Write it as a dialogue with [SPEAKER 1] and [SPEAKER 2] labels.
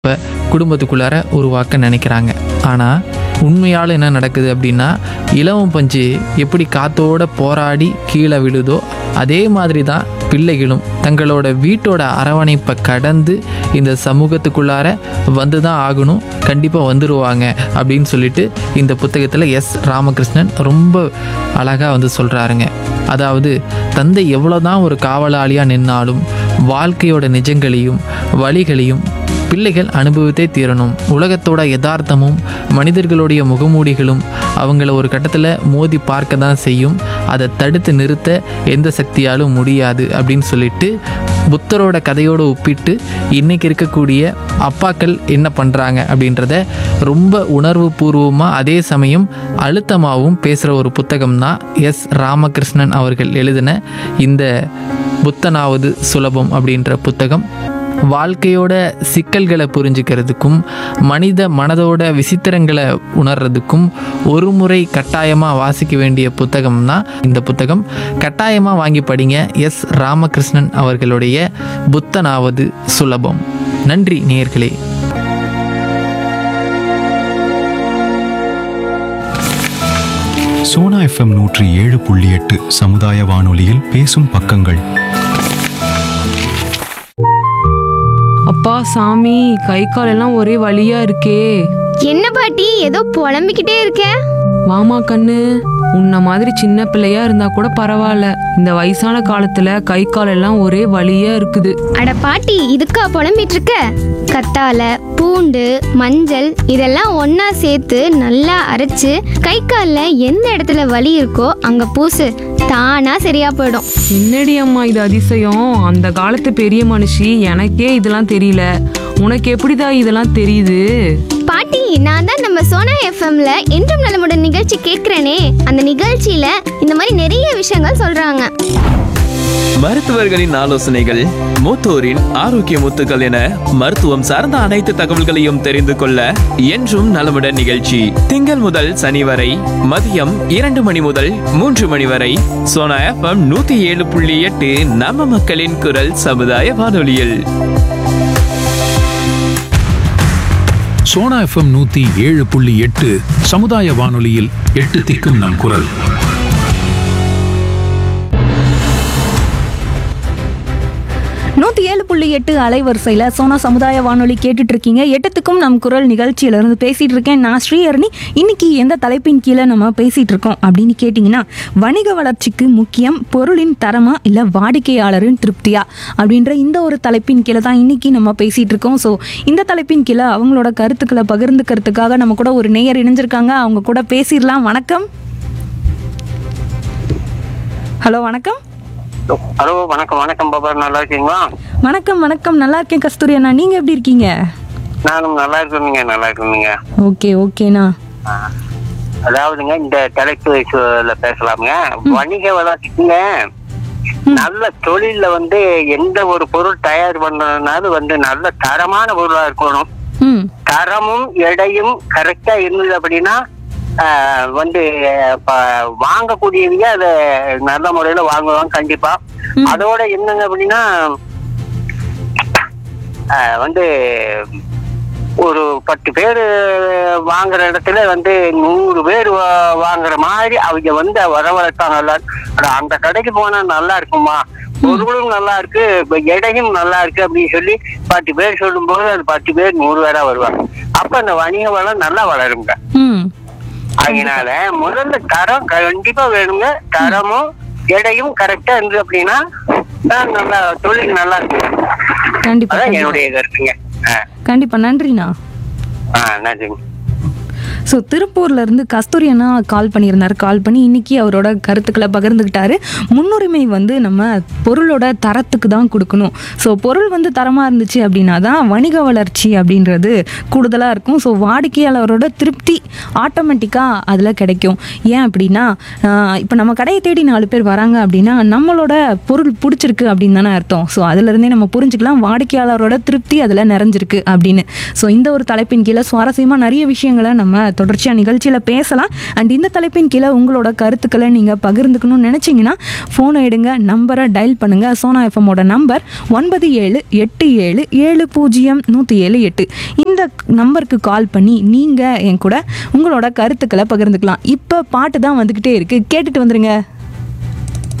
[SPEAKER 1] இப்போ குடும்பத்துக்குள்ளார உருவாக்க நினைக்கிறாங்க ஆனால் உண்மையால் என்ன நடக்குது அப்படின்னா இலவம் பஞ்சு எப்படி காத்தோட போராடி கீழே விழுதோ அதே மாதிரி தான் பிள்ளைகளும் தங்களோட வீட்டோட அரவணைப்பை கடந்து இந்த சமூகத்துக்குள்ளார வந்து தான் ஆகணும் கண்டிப்பாக வந்துருவாங்க அப்படின்னு சொல்லிட்டு இந்த புத்தகத்தில் எஸ் ராமகிருஷ்ணன் ரொம்ப அழகாக வந்து சொல்கிறாருங்க அதாவது தந்தை எவ்வளோதான் ஒரு காவலாளியாக நின்னாலும் வாழ்க்கையோட நிஜங்களையும் வழிகளையும் பிள்ளைகள் அனுபவித்தே தீரணும் உலகத்தோட யதார்த்தமும் மனிதர்களுடைய முகமூடிகளும் அவங்கள ஒரு கட்டத்தில் மோதி பார்க்க தான் செய்யும் அதை தடுத்து நிறுத்த எந்த சக்தியாலும் முடியாது அப்படின்னு சொல்லிட்டு புத்தரோட கதையோடு ஒப்பிட்டு இன்னைக்கு இருக்கக்கூடிய அப்பாக்கள் என்ன பண்ணுறாங்க அப்படின்றத ரொம்ப உணர்வு பூர்வமாக அதே சமயம் அழுத்தமாகவும் பேசுகிற ஒரு புத்தகம் தான் எஸ் ராமகிருஷ்ணன் அவர்கள் எழுதின இந்த புத்தனாவது சுலபம் அப்படின்ற புத்தகம் வாழ்க்கையோட சிக்கல்களை புரிஞ்சுக்கிறதுக்கும் மனித மனதோட விசித்திரங்களை உணர்றதுக்கும் ஒரு முறை கட்டாயமாக வாசிக்க வேண்டிய புத்தகம் தான் இந்த புத்தகம் கட்டாயமாக வாங்கி படிங்க எஸ் ராமகிருஷ்ணன் அவர்களுடைய புத்தனாவது சுலபம் நன்றி நேயர்களே
[SPEAKER 2] சோனா எஃப்எம் நூற்றி ஏழு புள்ளி எட்டு சமுதாய வானொலியில் பேசும் பக்கங்கள்
[SPEAKER 3] அப்பா சாமி கை கால் எல்லாம் ஒரே வலியா இருக்கே
[SPEAKER 4] என்ன பாட்டி ஏதோ புலம்பிக்கிட்டே இருக்க
[SPEAKER 3] வாமா கண்ணு உன்ன மாதிரி சின்ன பிள்ளையா இருந்தா கூட பரவாயில்ல இந்த வயசான காலத்துல கை கால் எல்லாம் ஒரே வலியா இருக்குது
[SPEAKER 4] அட பாட்டி இதுக்கா புலம்பிட்டு இருக்க கத்தால பூண்டு மஞ்சள் இதெல்லாம் ஒண்ணா சேர்த்து நல்லா அரைச்சு கை காலில் எந்த இடத்துல வலி இருக்கோ அங்க பூசு தானா சரியா போயிடும்
[SPEAKER 3] என்னடி அம்மா இது அதிசயம் அந்த காலத்து பெரிய மனுஷி எனக்கே இதெல்லாம் தெரியல உனக்கு எப்படிதா இதெல்லாம் தெரியுது
[SPEAKER 4] பாட்டி நான் தான் நம்ம சோனா எஃப்எம்ல என்றும் நலமுடன் நிகழ்ச்சி கேட்கிறேனே அந்த நிகழ்ச்சியில இந்த மாதிரி நிறைய விஷயங்கள் சொல்றாங்க
[SPEAKER 5] மருத்துவர்களின் ஆலோசனைகள் மூத்தோரின் ஆரோக்கிய முத்துக்கள் என மருத்துவம் சார்ந்த அனைத்து தகவல்களையும் தெரிந்து கொள்ள என்றும் நலமுடன் நிகழ்ச்சி திங்கள் முதல் சனி வரை மதியம் இரண்டு மணி முதல் மூன்று மணி வரை சோனா எஃப்எம் நூத்தி ஏழு புள்ளி எட்டு நம்ம மக்களின் குரல் சமுதாய வானொலியில்
[SPEAKER 6] சோனா எஃப்எம் நூத்தி ஏழு புள்ளி எட்டு சமுதாய வானொலியில் எட்டு திக்கும் நம் குரல்
[SPEAKER 7] நூற்றி ஏழு புள்ளி எட்டு அலைவரிசையில் சோனா சமுதாய வானொலி கேட்டுட்டு இருக்கீங்க எட்டத்துக்கும் நம் குரல் நிகழ்ச்சியிலிருந்து பேசிட்டு இருக்கேன் நான் ஸ்ரீஹரணி இன்னைக்கு எந்த தலைப்பின் கீழே நம்ம பேசிட்டு இருக்கோம் அப்படின்னு கேட்டிங்கன்னா வணிக வளர்ச்சிக்கு முக்கியம் பொருளின் தரமா இல்லை வாடிக்கையாளரின் திருப்தியா அப்படின்ற இந்த ஒரு தலைப்பின் கீழே தான் இன்னைக்கு நம்ம பேசிட்டு இருக்கோம் ஸோ இந்த தலைப்பின் கீழே அவங்களோட கருத்துக்களை பகிர்ந்துக்கிறதுக்காக நம்ம கூட ஒரு நேயர் இணைஞ்சிருக்காங்க அவங்க கூட பேசிடலாம் வணக்கம் ஹலோ வணக்கம்
[SPEAKER 8] ஹலோ வணக்கம் வணக்கம் பாபா நல்லா இருக்கீங்களா
[SPEAKER 7] வணக்கம் வணக்கம் நல்லா இருக்கேன் கஸ்தூரி அண்ணா நீங்க எப்படி இருக்கீங்க
[SPEAKER 8] நானும் நல்லா இருக்கணுங்க நல்லா இருக்கணுங்க
[SPEAKER 7] ஓகே ஓகேண்ணா
[SPEAKER 8] அதாவதுங்க இந்த தலைப்பு சொல்ல பேசலாமுங்க வணிக வளர்ச்சிக்குங்க நல்ல தொழில்ல வந்து எந்த ஒரு பொருள் தயார் பண்றதுனாலும் வந்து நல்ல தரமான பொருளா இருக்கணும்
[SPEAKER 7] ம்
[SPEAKER 8] தரமும் எடையும் கரெக்டா இருந்தது அப்படின்னா ஆஹ், வந்து ப- வாங்கக்கூடியவங்க அதை நல்ல முறையில வாங்குவாங்க கண்டிப்பா அதோட என்னங்க அப்படின்னா ஆஹ், வந்து ஒரு பத்து பேர் வாங்குற இடத்துல வந்து நூறு பேர் வா- வாங்குற மாதிரி அவங்க வந்து வரவழைப்பாங்க எல்லாரும் அட, அந்த கடைக்கு போனா நல்லா இருக்குமா பொருளும் நல்லா இருக்கு இப்ப எடையும் நல்லா இருக்கு அப்படின்னு சொல்லி பத்து பேர் சொல்லும்போது அது பத்து பேர் நூறு பேரா வருவாங்க அப்ப அந்த வணிக வளம் நல்லா வளருங்க
[SPEAKER 7] ம்
[SPEAKER 8] அதனால முதல்ல தரம் கண்டிப்பா வேணுங்க தரமும் எடையும் கரெக்டா இருந்தது அப்படின்னா தான் நல்லா தொழில் நல்லா இருக்கும்
[SPEAKER 7] கண்டிப்பா
[SPEAKER 8] அதான்
[SPEAKER 7] கண்டிப்பா.
[SPEAKER 8] என்னுடைய கருத்துங்க ஆ
[SPEAKER 7] கண்டிப்பா நன்றிண்ணா
[SPEAKER 8] ஆ நன்றிங்க
[SPEAKER 7] ஸோ திருப்பூர்ல இருந்து கஸ்தூரி அண்ணா கால் பண்ணியிருந்தார் கால் பண்ணி இன்னைக்கு அவரோட கருத்துக்களை பகிர்ந்துக்கிட்டாரு முன்னுரிமை வந்து நம்ம பொருளோட தரத்துக்கு தான் கொடுக்கணும் ஸோ பொருள் வந்து தரமாக இருந்துச்சு அப்படின்னா தான் வணிக வளர்ச்சி அப்படின்றது கூடுதலாக இருக்கும் ஸோ வாடிக்கையாளரோட திருப்தி ஆட்டோமேட்டிக்காக அதில் கிடைக்கும் ஏன் அப்படின்னா இப்போ நம்ம கடையை தேடி நாலு பேர் வராங்க அப்படின்னா நம்மளோட பொருள் பிடிச்சிருக்கு அப்படின்னு தானே அர்த்தம் ஸோ அதுலேருந்தே நம்ம புரிஞ்சுக்கலாம் வாடிக்கையாளரோட திருப்தி அதில் நிறைஞ்சிருக்கு அப்படின்னு ஸோ இந்த ஒரு தலைப்பின் கீழே சுவாரஸ்யமாக நிறைய விஷயங்களை நம்ம நம்ம தொடர்ச்சியாக நிகழ்ச்சியில் பேசலாம் அண்ட் இந்த தலைப்பின் கீழே உங்களோட கருத்துக்களை நீங்கள் பகிர்ந்துக்கணும்னு நினச்சிங்கன்னா ஃபோனை எடுங்க நம்பரை டயல் பண்ணுங்கள் சோனா எஃப்எம்மோட நம்பர் ஒன்பது ஏழு எட்டு ஏழு ஏழு பூஜ்ஜியம் நூற்றி ஏழு எட்டு இந்த நம்பருக்கு கால் பண்ணி நீங்கள் என் கூட உங்களோட கருத்துக்களை பகிர்ந்துக்கலாம் இப்போ பாட்டு தான் வந்துக்கிட்டே இருக்குது கேட்டுட்டு வந்துருங்க